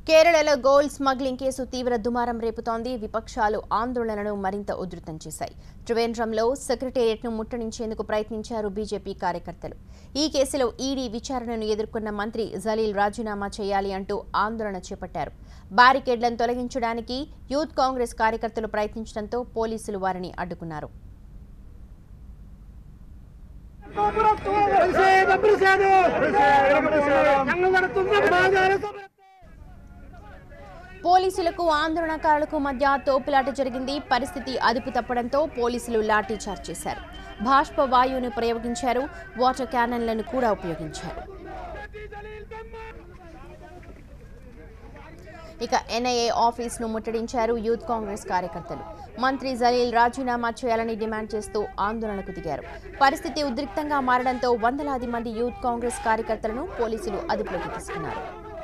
కేరళలో gold smuggling case తీవ్ర దుమారం రేపుతోంది విపక్షాలు ఆందోళనను మరింత ఉధృతం చేశాయి త్రివేంద్రంలో సెక్రటేరియట్ను ముట్టడించేందుకు ప్రయత్నించారు బీజేపీ కార్యకర్తలు ఈ కేసులో ఈడీ విచారణను ఎదుర్కొన్న మంత్రి జలీల్ రాజీనామా చేయాలి అంటూ ఆందోళన చేపట్టారు బ్యారికేడ్లను తొలగించడానికి యూత్ కాంగ్రెస్ కార్యకర్తలు ప్రయత్నించడంతో పోలీసులు వారిని అడ్డుకున్నారు പ്രതിഷേധം പ്രതിഷേധം ഞങ്ങൾ നടത്തുന്ന സമാധാന സമരം పోలీసులకు ఆందోళనకారులకు మధ్య తోపులాట జరిగింది పరిస్థితి అదుపు తప్పడంతో పోలీసులు లాఠీ చార్జ్ చేశారు బాష్ప వాయువును ప్రయోగించారు వాటర్ క్యానన్లను కూడా ఉపయోగించారు ఇక ఎన్ఐఏ ఆఫీస్ ను ముట్టడించారు యూత్ కాంగ్రెస్ కార్యకర్తలు మంత్రి జలీల్ రాజీనామా చేయాలని డిమాండ్ చేస్తూ ఆందోళనకు దిగారు పరిస్థితి ఉద్రిక్తంగా మారడంతో వందలాది మంది యూత్ కాంగ్రెస్ కార్యకర్తలను పోలీసులు అదుపులోకి తీసుకున్నారు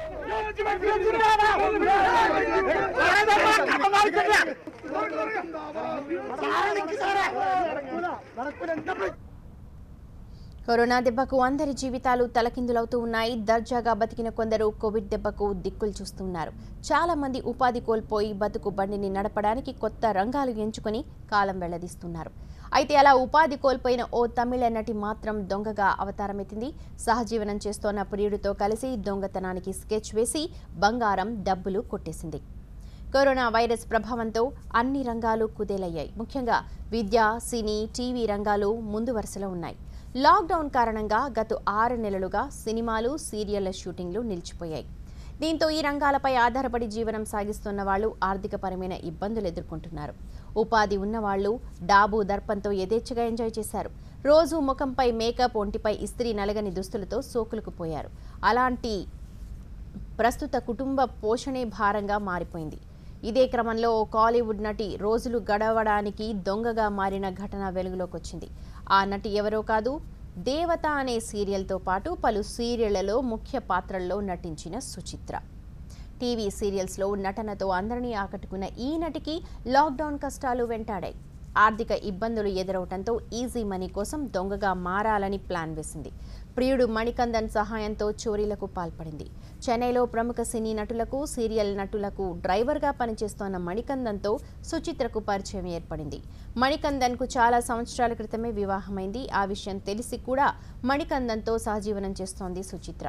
కరోనా దెబ్బకు అందరి జీవితాలు తలకిందులవుతూ ఉన్నాయి దర్జాగా బతికిన కొందరు కోవిడ్ దెబ్బకు దిక్కులు చూస్తున్నారు చాలా మంది ఉపాధి కోల్పోయి బతుకు బండిని నడపడానికి కొత్త రంగాలు ఎంచుకొని కాలం వెళ్లదీస్తున్నారు అయితే అలా ఉపాధి కోల్పోయిన ఓ తమిళ నటి మాత్రం దొంగగా అవతారమెత్తింది సహజీవనం చేస్తోన్న ప్రియుడితో కలిసి దొంగతనానికి స్కెచ్ వేసి బంగారం డబ్బులు కొట్టేసింది కరోనా వైరస్ ప్రభావంతో అన్ని రంగాలు కుదేలయ్యాయి ముఖ్యంగా విద్య సినీ టీవీ రంగాలు ముందు వరుసలో ఉన్నాయి లాక్డౌన్ కారణంగా గత ఆరు నెలలుగా సినిమాలు సీరియళ్ల షూటింగ్లు నిలిచిపోయాయి దీంతో ఈ రంగాలపై ఆధారపడి జీవనం సాగిస్తున్న వాళ్ళు ఆర్థికపరమైన ఇబ్బందులు ఎదుర్కొంటున్నారు ఉపాధి ఉన్నవాళ్లు డాబు దర్పంతో యథేచ్ఛగా ఎంజాయ్ చేశారు రోజు ముఖంపై మేకప్ ఒంటిపై ఇస్త్రీ నలగని దుస్తులతో సోకులకు పోయారు అలాంటి ప్రస్తుత కుటుంబ పోషణే భారంగా మారిపోయింది ఇదే క్రమంలో ఓ కాలీవుడ్ నటి రోజులు గడవడానికి దొంగగా మారిన ఘటన వెలుగులోకి వచ్చింది ఆ నటి ఎవరో కాదు దేవత అనే సీరియల్తో పాటు పలు సీరియళ్లలో ముఖ్య పాత్రల్లో నటించిన సుచిత్ర టీవీ సీరియల్స్లో నటనతో అందరినీ ఆకట్టుకున్న ఈ నటికి లాక్డౌన్ కష్టాలు వెంటాడాయి ఆర్థిక ఇబ్బందులు ఎదురవటంతో ఈజీ మనీ కోసం దొంగగా మారాలని ప్లాన్ వేసింది ప్రియుడు మణికందన్ సహాయంతో చోరీలకు పాల్పడింది చెన్నైలో ప్రముఖ సినీ నటులకు సీరియల్ నటులకు డ్రైవర్గా పనిచేస్తోన్న మణికందన్తో సుచిత్రకు పరిచయం ఏర్పడింది మణికందన్కు చాలా సంవత్సరాల క్రితమే వివాహమైంది ఆ విషయం తెలిసి కూడా మణికందన్తో సహజీవనం చేస్తోంది సుచిత్ర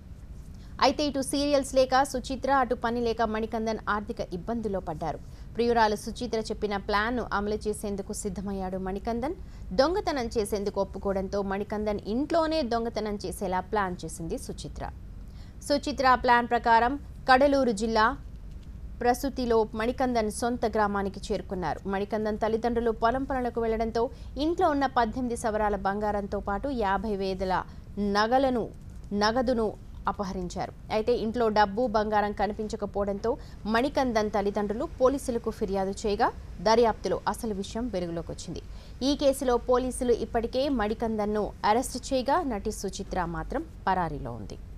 అయితే ఇటు సీరియల్స్ లేక సుచిత్ర అటు పని లేక మణికందన్ ఆర్థిక ఇబ్బందుల్లో పడ్డారు ప్రియురాలు సుచిత్ర చెప్పిన ప్లాన్ను అమలు చేసేందుకు సిద్ధమయ్యాడు మణికందన్ దొంగతనం చేసేందుకు ఒప్పుకోవడంతో మణికందన్ ఇంట్లోనే దొంగతనం చేసేలా ప్లాన్ చేసింది సుచిత్ర సుచిత్ర ప్లాన్ ప్రకారం కడలూరు జిల్లా ప్రసూతిలో మణికందన్ సొంత గ్రామానికి చేరుకున్నారు మణికందన్ తల్లిదండ్రులు పొలం పనులకు వెళ్లడంతో ఇంట్లో ఉన్న పద్దెనిమిది సవరాల బంగారంతో పాటు యాభై వేల నగలను నగదును అపహరించారు అయితే ఇంట్లో డబ్బు బంగారం కనిపించకపోవడంతో మణికందన్ తల్లిదండ్రులు పోలీసులకు ఫిర్యాదు చేయగా దర్యాప్తులో అసలు విషయం వెలుగులోకి వచ్చింది ఈ కేసులో పోలీసులు ఇప్పటికే మణికందన్ను అరెస్టు చేయగా నటి సుచిత్ర మాత్రం పరారీలో ఉంది